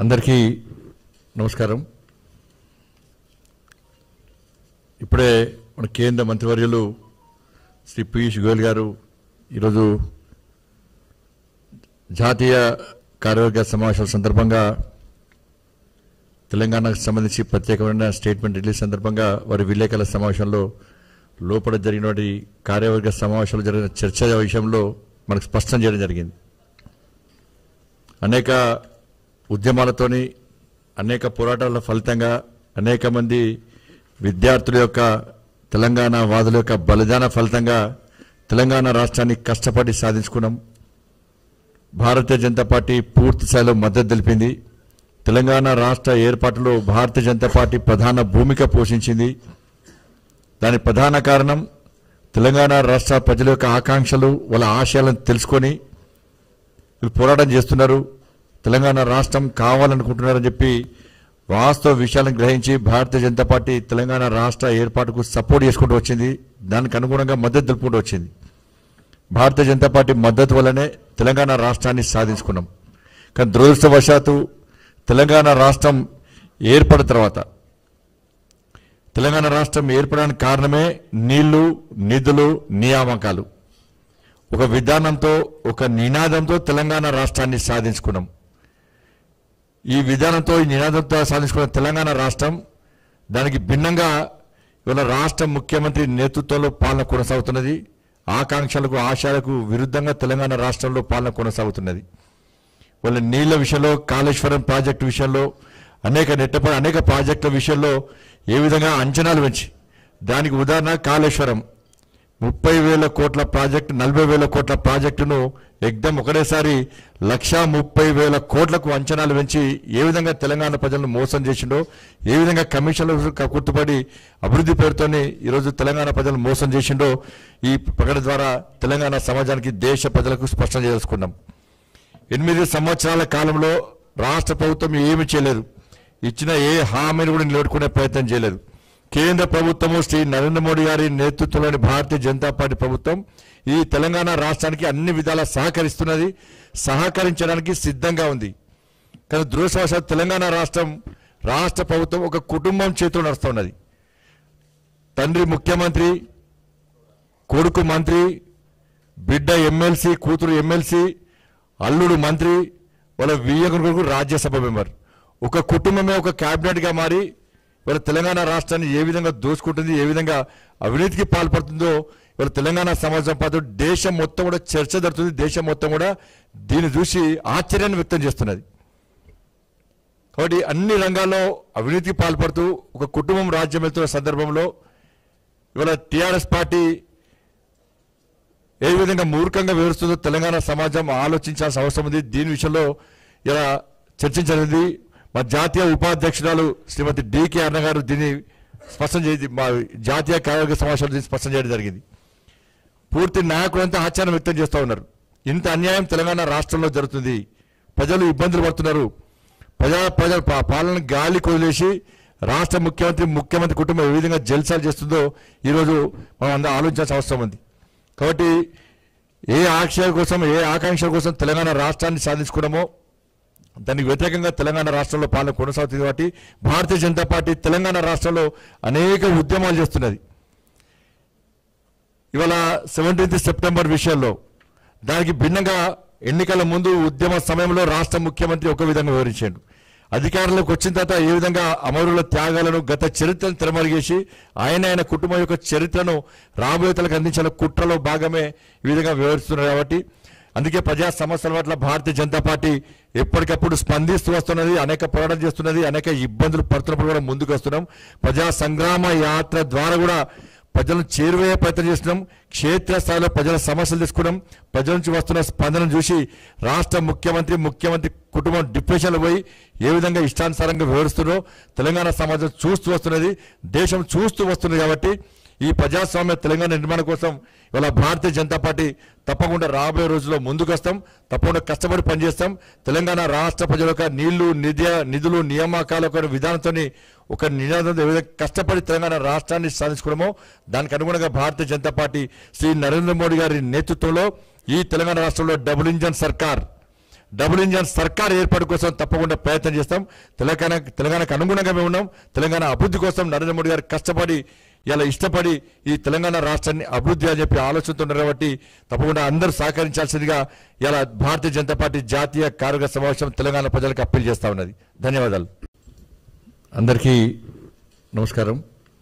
అందరికీ నమస్కారం ఇప్పుడే మన కేంద్ర మంత్రివర్యులు శ్రీ పీయూష్ గోయల్ గారు ఈరోజు జాతీయ కార్యవర్గ సమావేశాల సందర్భంగా తెలంగాణకు సంబంధించి ప్రత్యేకమైన స్టేట్మెంట్ రిలీజ్ సందర్భంగా వారి విలేకరుల సమావేశంలో లోపల జరిగినటువంటి కార్యవర్గ సమావేశంలో జరిగిన చర్చ విషయంలో మనకు స్పష్టం చేయడం జరిగింది అనేక ఉద్యమాలతోని అనేక పోరాటాల ఫలితంగా అనేక మంది విద్యార్థుల యొక్క తెలంగాణ వాదుల యొక్క బలిదాన ఫలితంగా తెలంగాణ రాష్ట్రాన్ని కష్టపడి సాధించుకున్నాం భారతీయ జనతా పార్టీ పూర్తి స్థాయిలో మద్దతు తెలిపింది తెలంగాణ రాష్ట్ర ఏర్పాటులో భారతీయ జనతా పార్టీ ప్రధాన భూమిక పోషించింది దాని ప్రధాన కారణం తెలంగాణ రాష్ట్ర ప్రజల యొక్క ఆకాంక్షలు వాళ్ళ ఆశయాలను తెలుసుకొని వీళ్ళు పోరాటం చేస్తున్నారు తెలంగాణ రాష్ట్రం కావాలనుకుంటున్నారని చెప్పి వాస్తవ విషయాలను గ్రహించి భారతీయ జనతా పార్టీ తెలంగాణ రాష్ట్ర ఏర్పాటుకు సపోర్ట్ చేసుకుంటూ వచ్చింది దానికి అనుగుణంగా మద్దతు తెలుపుకుంటూ వచ్చింది భారతీయ జనతా పార్టీ మద్దతు వల్లనే తెలంగాణ రాష్ట్రాన్ని సాధించుకున్నాం కానీ దురదృష్టవశాత్తు తెలంగాణ రాష్ట్రం ఏర్పడిన తర్వాత తెలంగాణ రాష్ట్రం ఏర్పడడానికి కారణమే నీళ్లు నిధులు నియామకాలు ఒక విధానంతో ఒక నినాదంతో తెలంగాణ రాష్ట్రాన్ని సాధించుకున్నాం ఈ విధానంతో ఈ నినాదంతో సాధించుకున్న తెలంగాణ రాష్ట్రం దానికి భిన్నంగా ఇవాళ రాష్ట్ర ముఖ్యమంత్రి నేతృత్వంలో పాలన కొనసాగుతున్నది ఆకాంక్షలకు ఆశయాలకు విరుద్ధంగా తెలంగాణ రాష్ట్రంలో పాలన కొనసాగుతున్నది వాళ్ళ నీళ్ల విషయంలో కాళేశ్వరం ప్రాజెక్టు విషయంలో అనేక నెట్టపడి అనేక ప్రాజెక్టుల విషయంలో ఏ విధంగా అంచనాలు పెంచి దానికి ఉదాహరణ కాళేశ్వరం ముప్పై వేల కోట్ల ప్రాజెక్టు నలభై వేల కోట్ల ప్రాజెక్టును ఎగ్దం ఒకటేసారి లక్షా ముప్పై వేల కోట్లకు అంచనాలు పెంచి ఏ విధంగా తెలంగాణ ప్రజలను మోసం చేసిండో ఏ విధంగా కమిషన్లు కుట్టుబడి అభివృద్ధి పేరుతోని ఈరోజు తెలంగాణ ప్రజలను మోసం చేసిండో ఈ ప్రకటన ద్వారా తెలంగాణ సమాజానికి దేశ ప్రజలకు స్పష్టం చేసుకున్నాం ఎనిమిది సంవత్సరాల కాలంలో రాష్ట్ర ప్రభుత్వం ఏమి చేయలేదు ఇచ్చిన ఏ హామీని కూడా నిలబెట్టుకునే ప్రయత్నం చేయలేదు కేంద్ర ప్రభుత్వము శ్రీ నరేంద్ర మోడీ గారి నేతృత్వంలోని భారతీయ జనతా పార్టీ ప్రభుత్వం ఈ తెలంగాణ రాష్ట్రానికి అన్ని విధాలా సహకరిస్తున్నది సహకరించడానికి సిద్ధంగా ఉంది కానీ దురదృష్టవశాత్తు తెలంగాణ రాష్ట్రం రాష్ట్ర ప్రభుత్వం ఒక కుటుంబం చేతిలో నడుస్తున్నది తండ్రి ముఖ్యమంత్రి కొడుకు మంత్రి బిడ్డ ఎమ్మెల్సీ కూతురు ఎమ్మెల్సీ అల్లుడు మంత్రి వాళ్ళ వియ్యకుడు కొడుకు రాజ్యసభ మెంబర్ ఒక కుటుంబమే ఒక క్యాబినెట్గా మారి వాళ్ళ తెలంగాణ రాష్ట్రాన్ని ఏ విధంగా దోచుకుంటుంది ఏ విధంగా అవినీతికి పాల్పడుతుందో ఇవాళ తెలంగాణ సమాజం పాటు దేశం మొత్తం కూడా చర్చ జరుగుతుంది దేశం మొత్తం కూడా దీన్ని చూసి ఆశ్చర్యాన్ని వ్యక్తం చేస్తున్నది కాబట్టి అన్ని రంగాల్లో అవినీతికి పాల్పడుతూ ఒక కుటుంబం రాజ్యం వెళ్తున్న సందర్భంలో ఇవాళ టీఆర్ఎస్ పార్టీ ఏ విధంగా మూర్ఖంగా వివరిస్తుందో తెలంగాణ సమాజం ఆలోచించాల్సిన అవసరం ఉంది దీని విషయంలో ఇలా చర్చించనుంది మా జాతీయ ఉపాధ్యక్షురాలు శ్రీమతి డికే అన్న గారు దీన్ని స్పష్టం చేసి మా జాతీయ కార్యవర్గ సమావేశంలో దీన్ని స్పష్టం చేయడం జరిగింది పూర్తి నాయకులంతా ఆచారం వ్యక్తం చేస్తూ ఉన్నారు ఇంత అన్యాయం తెలంగాణ రాష్ట్రంలో జరుగుతుంది ప్రజలు ఇబ్బందులు పడుతున్నారు ప్రజా ప్రజల పా- పాలన గాలి కొదిలేసి రాష్ట్ర ముఖ్యమంత్రి ముఖ్యమంత్రి కుటుంబం ఏ విధంగా జల్సాలు చేస్తుందో ఈరోజు మనం అందరూ ఆలోచించాల్సిన అవసరం ఉంది కాబట్టి ఏ ఆశయాల కోసం ఏ ఆకాంక్షల కోసం తెలంగాణ రాష్ట్రాన్ని సాధించుకున్నామో దానికి వ్యతిరేకంగా తెలంగాణ రాష్ట్రంలో పాలన కొనసాగుతుంది కాబట్టి భారతీయ జనతా పార్టీ తెలంగాణ రాష్ట్రంలో అనేక ఉద్యమాలు చేస్తున్నది ఇవాళ సెవెంటీన్త్ సెప్టెంబర్ విషయంలో దానికి భిన్నంగా ఎన్నికల ముందు ఉద్యమ సమయంలో రాష్ట్ర ముఖ్యమంత్రి ఒక విధంగా వివరించాడు అధికారంలోకి వచ్చిన తర్వాత ఏ విధంగా అమరుల త్యాగాలను గత చరిత్రను తెరమరిగేసి ఆయన ఆయన కుటుంబం యొక్క చరిత్రను రాబోయే తలకు అందించిన కుట్రలో భాగమే ఈ విధంగా వివరిస్తున్నారు కాబట్టి అందుకే ప్రజా సమస్యల పట్ల భారతీయ జనతా పార్టీ ఎప్పటికప్పుడు స్పందిస్తూ వస్తున్నది అనేక పోరాటం చేస్తున్నది అనేక ఇబ్బందులు పడుతున్నప్పుడు కూడా ముందుకు వస్తున్నాం ప్రజా సంగ్రామ యాత్ర ద్వారా కూడా ప్రజలను చేరువయ్యే ప్రయత్నం చేస్తున్నాం క్షేత్రస్థాయిలో ప్రజల సమస్యలు తీసుకున్నాం ప్రజల నుంచి వస్తున్న స్పందన చూసి రాష్ట్ర ముఖ్యమంత్రి ముఖ్యమంత్రి కుటుంబం డిప్రెషన్లో పోయి ఏ విధంగా ఇష్టానుసారంగా వివరిస్తున్నారో తెలంగాణ సమాజం చూస్తూ వస్తున్నది దేశం చూస్తూ వస్తున్నది కాబట్టి ఈ ప్రజాస్వామ్య తెలంగాణ నిర్మాణం కోసం ఇవాళ భారతీయ జనతా పార్టీ తప్పకుండా రాబోయే రోజుల్లో ముందుకు వస్తాం తప్పకుండా కష్టపడి పనిచేస్తాం తెలంగాణ రాష్ట్ర ప్రజల యొక్క నీళ్లు నిధి నిధులు నియామకాల యొక్క విధానంతో ఒక నినాదంతో ఏ విధంగా కష్టపడి తెలంగాణ రాష్ట్రాన్ని సాధించుకోవడమో దానికి అనుగుణంగా భారతీయ జనతా పార్టీ శ్రీ నరేంద్ర మోడీ గారి నేతృత్వంలో ఈ తెలంగాణ రాష్ట్రంలో డబుల్ ఇంజన్ సర్కార్ డబుల్ ఇంజన్ సర్కార్ ఏర్పాటు కోసం తప్పకుండా ప్రయత్నం చేస్తాం తెలంగాణ తెలంగాణకు అనుగుణంగా మేము ఉన్నాం తెలంగాణ అభివృద్ధి కోసం నరేంద్ర మోడీ గారు కష్టపడి ఇలా ఇష్టపడి ఈ తెలంగాణ రాష్ట్రాన్ని అభివృద్ధి అని చెప్పి ఆలోచనతో ఉన్నారు కాబట్టి తప్పకుండా అందరూ సహకరించాల్సిందిగా ఇలా భారతీయ జనతా పార్టీ జాతీయ కార్యవర్గ సమావేశం తెలంగాణ ప్రజలకు అప్పీల్ చేస్తా ఉన్నది ధన్యవాదాలు అందరికీ నమస్కారం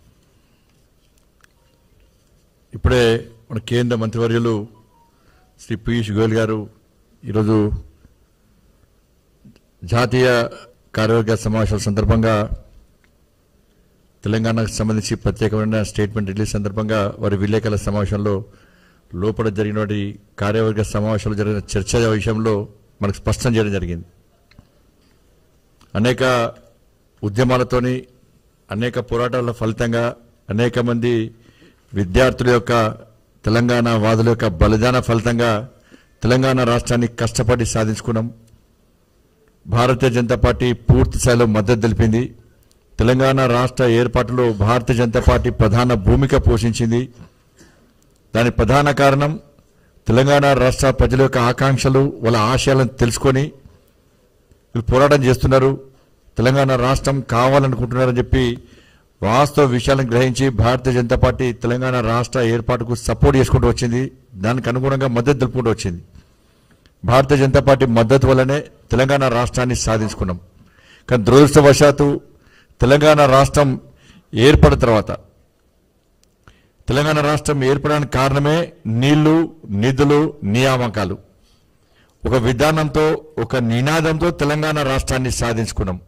ఇప్పుడే మన కేంద్ర మంత్రివర్యులు శ్రీ పీయూష్ గోయల్ గారు ఈరోజు జాతీయ కార్యవర్గ సమావేశాల సందర్భంగా తెలంగాణకు సంబంధించి ప్రత్యేకమైన స్టేట్మెంట్ రిలీజ్ సందర్భంగా వారి విలేకరుల సమావేశంలో లోపల జరిగినటువంటి కార్యవర్గ సమావేశంలో జరిగిన చర్చ విషయంలో మనకు స్పష్టం చేయడం జరిగింది అనేక ఉద్యమాలతోని అనేక పోరాటాల ఫలితంగా అనేక మంది విద్యార్థుల యొక్క తెలంగాణ వాదుల యొక్క బలిదాన ఫలితంగా తెలంగాణ రాష్ట్రాన్ని కష్టపడి సాధించుకున్నాం భారతీయ జనతా పార్టీ పూర్తి స్థాయిలో మద్దతు తెలిపింది తెలంగాణ రాష్ట్ర ఏర్పాటులో భారతీయ జనతా పార్టీ ప్రధాన భూమిక పోషించింది దాని ప్రధాన కారణం తెలంగాణ రాష్ట్ర ప్రజల యొక్క ఆకాంక్షలు వాళ్ళ ఆశయాలను తెలుసుకొని వీళ్ళు పోరాటం చేస్తున్నారు తెలంగాణ రాష్ట్రం కావాలనుకుంటున్నారని చెప్పి వాస్తవ విషయాలను గ్రహించి భారతీయ జనతా పార్టీ తెలంగాణ రాష్ట్ర ఏర్పాటుకు సపోర్ట్ చేసుకుంటూ వచ్చింది దానికి అనుగుణంగా మద్దతు తెలుపుకుంటూ వచ్చింది భారతీయ జనతా పార్టీ మద్దతు వల్లనే తెలంగాణ రాష్ట్రాన్ని సాధించుకున్నాం కానీ దురదృష్టవశాత్తు తెలంగాణ రాష్ట్రం ఏర్పడిన తర్వాత తెలంగాణ రాష్ట్రం ఏర్పడడానికి కారణమే నీళ్లు నిధులు నియామకాలు ఒక విధానంతో ఒక నినాదంతో తెలంగాణ రాష్ట్రాన్ని సాధించుకున్నాం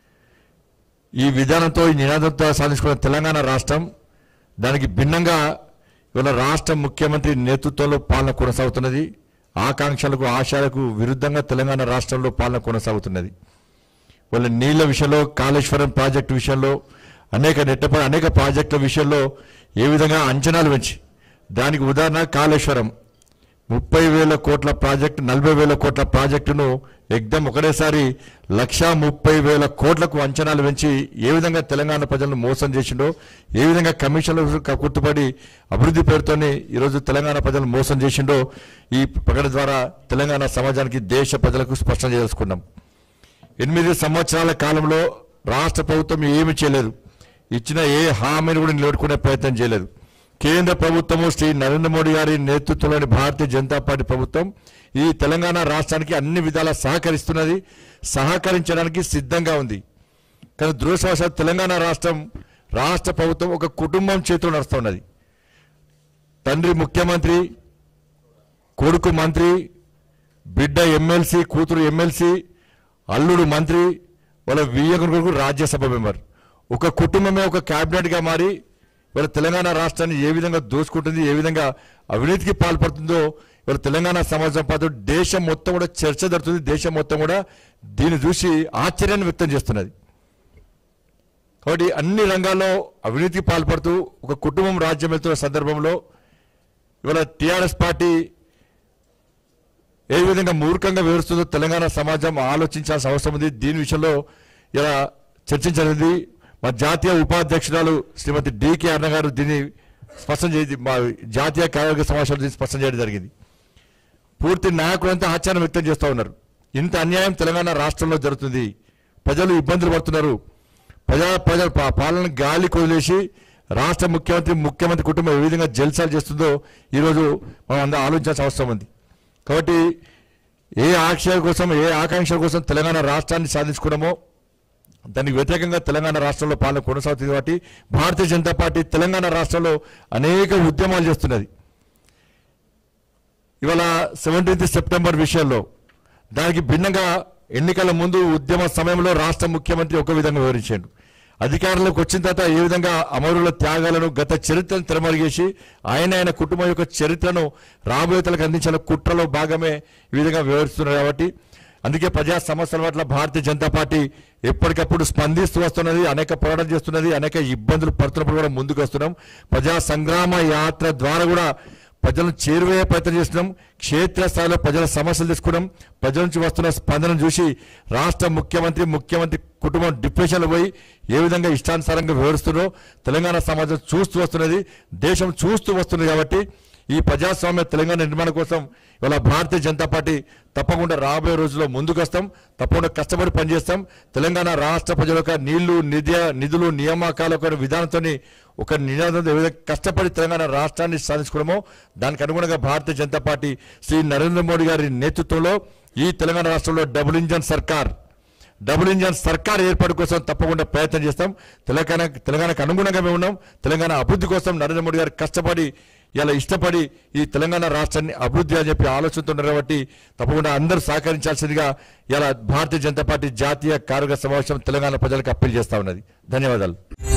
ఈ విధానంతో ఈ నినాదంతో సాధించుకున్న తెలంగాణ రాష్ట్రం దానికి భిన్నంగా ఇవాళ రాష్ట్ర ముఖ్యమంత్రి నేతృత్వంలో పాలన కొనసాగుతున్నది ఆకాంక్షలకు ఆశయాలకు విరుద్ధంగా తెలంగాణ రాష్ట్రంలో పాలన కొనసాగుతున్నది వాళ్ళ నీళ్ల విషయంలో కాళేశ్వరం ప్రాజెక్టు విషయంలో అనేక నెట్టప అనేక ప్రాజెక్టుల విషయంలో ఏ విధంగా అంచనాలు పెంచి దానికి ఉదాహరణ కాళేశ్వరం ముప్పై వేల కోట్ల ప్రాజెక్టు నలభై వేల కోట్ల ప్రాజెక్టును ఎగ్దం ఒకటేసారి లక్షా ముప్పై వేల కోట్లకు అంచనాలు పెంచి ఏ విధంగా తెలంగాణ ప్రజలను మోసం చేసిండో ఏ విధంగా కమిషన్లు కుట్టుబడి అభివృద్ధి పేరుతోని ఈరోజు తెలంగాణ ప్రజలను మోసం చేసిండో ఈ ప్రకటన ద్వారా తెలంగాణ సమాజానికి దేశ ప్రజలకు స్పష్టం చేసుకున్నాం ఎనిమిది సంవత్సరాల కాలంలో రాష్ట్ర ప్రభుత్వం ఏమి చేయలేదు ఇచ్చిన ఏ హామీని కూడా నిలబెట్టుకునే ప్రయత్నం చేయలేదు కేంద్ర ప్రభుత్వము శ్రీ నరేంద్ర మోడీ గారి నేతృత్వంలోని భారతీయ జనతా పార్టీ ప్రభుత్వం ఈ తెలంగాణ రాష్ట్రానికి అన్ని విధాలా సహకరిస్తున్నది సహకరించడానికి సిద్ధంగా ఉంది కానీ దురదృష్టవశాత్తు తెలంగాణ రాష్ట్రం రాష్ట్ర ప్రభుత్వం ఒక కుటుంబం చేతిలో నడుస్తున్నది తండ్రి ముఖ్యమంత్రి కొడుకు మంత్రి బిడ్డ ఎమ్మెల్సీ కూతురు ఎమ్మెల్సీ అల్లుడు మంత్రి వాళ్ళ వియ్యకుడు కొడుకు రాజ్యసభ మెంబర్ ఒక కుటుంబమే ఒక cabinet గా మారి వాళ్ళ తెలంగాణ రాష్ట్రాన్ని ఏ విధంగా దోచుకుంటుంది ఏ విధంగా అవినీతికి పాల్పడుతుందో ఇవాళ తెలంగాణ సమాజం పాటు దేశం మొత్తం కూడా చర్చ జరుగుతుంది దేశం మొత్తం కూడా దీన్ని చూసి ఆశ్చర్యాన్ని వ్యక్తం చేస్తున్నది కాబట్టి అన్ని రంగాల్లో అవినీతికి పాల్పడుతూ ఒక కుటుంబం రాజ్యం వెళ్తున్న సందర్భంలో ఇవాళ టీఆర్ఎస్ పార్టీ ఏ విధంగా మూర్ఖంగా వివరిస్తుందో తెలంగాణ సమాజం ఆలోచించాల్సిన అవసరం ఉంది దీని విషయంలో ఇలా చర్చించనుంది మా జాతీయ ఉపాధ్యక్షురాలు శ్రీమతి డికే అన్న గారు దీన్ని స్పష్టం చేసి మా జాతీయ కార్యవర్గ సమావేశంలో దీన్ని స్పష్టం చేయడం జరిగింది పూర్తి నాయకులంతా ఆశ్చర్యం వ్యక్తం చేస్తూ ఉన్నారు ఇంత అన్యాయం తెలంగాణ రాష్ట్రంలో జరుగుతుంది ప్రజలు ఇబ్బందులు పడుతున్నారు ప్రజా ప్రజల పా- పాలన గాలి కొదిలేసి రాష్ట్ర ముఖ్యమంత్రి ముఖ్యమంత్రి కుటుంబం ఏ విధంగా జల్సాలు చేస్తుందో ఈరోజు మనం అందరూ ఆలోచించాల్సిన అవసరం ఉంది కాబట్టి ఏ ఆశయాల కోసం ఏ ఆకాంక్షల కోసం తెలంగాణ రాష్ట్రాన్ని సాధించుకున్నామో దానికి వ్యతిరేకంగా తెలంగాణ రాష్ట్రంలో పాలన కొనసాగుతుంది కాబట్టి భారతీయ జనతా పార్టీ తెలంగాణ రాష్ట్రంలో అనేక ఉద్యమాలు చేస్తున్నది ఇవాళ సెవెంటీన్త్ సెప్టెంబర్ విషయంలో దానికి భిన్నంగా ఎన్నికల ముందు ఉద్యమ సమయంలో రాష్ట్ర ముఖ్యమంత్రి ఒక విధంగా వివరించాడు అధికారంలోకి వచ్చిన తర్వాత ఏ విధంగా అమరుల త్యాగాలను గత చరిత్రను తెరమరిగేసి ఆయన ఆయన కుటుంబం యొక్క చరిత్రను రాబోయేతలకు అందించిన కుట్రలో భాగమే ఈ విధంగా వివరిస్తున్నారు కాబట్టి అందుకే ప్రజా సమస్యల పట్ల భారతీయ జనతా పార్టీ ఎప్పటికప్పుడు స్పందిస్తూ వస్తున్నది అనేక పోరాటం చేస్తున్నది అనేక ఇబ్బందులు పడుతున్నప్పుడు కూడా ముందుకు వస్తున్నాం ప్రజా సంగ్రామ యాత్ర ద్వారా కూడా ప్రజలను చేరువయ్యే ప్రయత్నం చేస్తున్నాం క్షేత్రస్థాయిలో ప్రజల సమస్యలు తీసుకున్నాం ప్రజల నుంచి వస్తున్న స్పందన చూసి రాష్ట్ర ముఖ్యమంత్రి ముఖ్యమంత్రి కుటుంబం డిప్రెషన్లో పోయి ఏ విధంగా ఇష్టానుసారంగా వివరిస్తున్నారో తెలంగాణ సమాజం చూస్తూ వస్తున్నది దేశం చూస్తూ వస్తున్నది కాబట్టి ఈ ప్రజాస్వామ్య తెలంగాణ నిర్మాణం కోసం ఇవాళ భారతీయ జనతా పార్టీ తప్పకుండా రాబోయే రోజుల్లో ముందుకు వస్తాం తప్పకుండా కష్టపడి పనిచేస్తాం తెలంగాణ రాష్ట్ర ప్రజల యొక్క నీళ్లు నిధి నిధులు నియామకాల యొక్క విధానంతో ఒక నినాదంతో ఏ విధంగా కష్టపడి తెలంగాణ రాష్ట్రాన్ని సాధించుకోవడమో దానికి అనుగుణంగా భారతీయ జనతా పార్టీ శ్రీ నరేంద్ర మోడీ గారి నేతృత్వంలో ఈ తెలంగాణ రాష్ట్రంలో డబుల్ ఇంజన్ సర్కార్ డబుల్ ఇంజన్ సర్కార్ ఏర్పాటు కోసం తప్పకుండా ప్రయత్నం చేస్తాం తెలంగాణ తెలంగాణకు అనుగుణంగా మేము ఉన్నాం తెలంగాణ అభివృద్ధి కోసం నరేంద్ర మోడీ గారు కష్టపడి ఇలా ఇష్టపడి ఈ తెలంగాణ రాష్ట్రాన్ని అభివృద్ధి అని చెప్పి ఆలోచనతో ఉన్నారు కాబట్టి తప్పకుండా అందరూ సహకరించాల్సిందిగా ఇలా భారతీయ జనతా పార్టీ జాతీయ కార్యవర్గ సమావేశం తెలంగాణ ప్రజలకు అప్పీల్ చేస్తా ఉన్నది ధన్యవాదాలు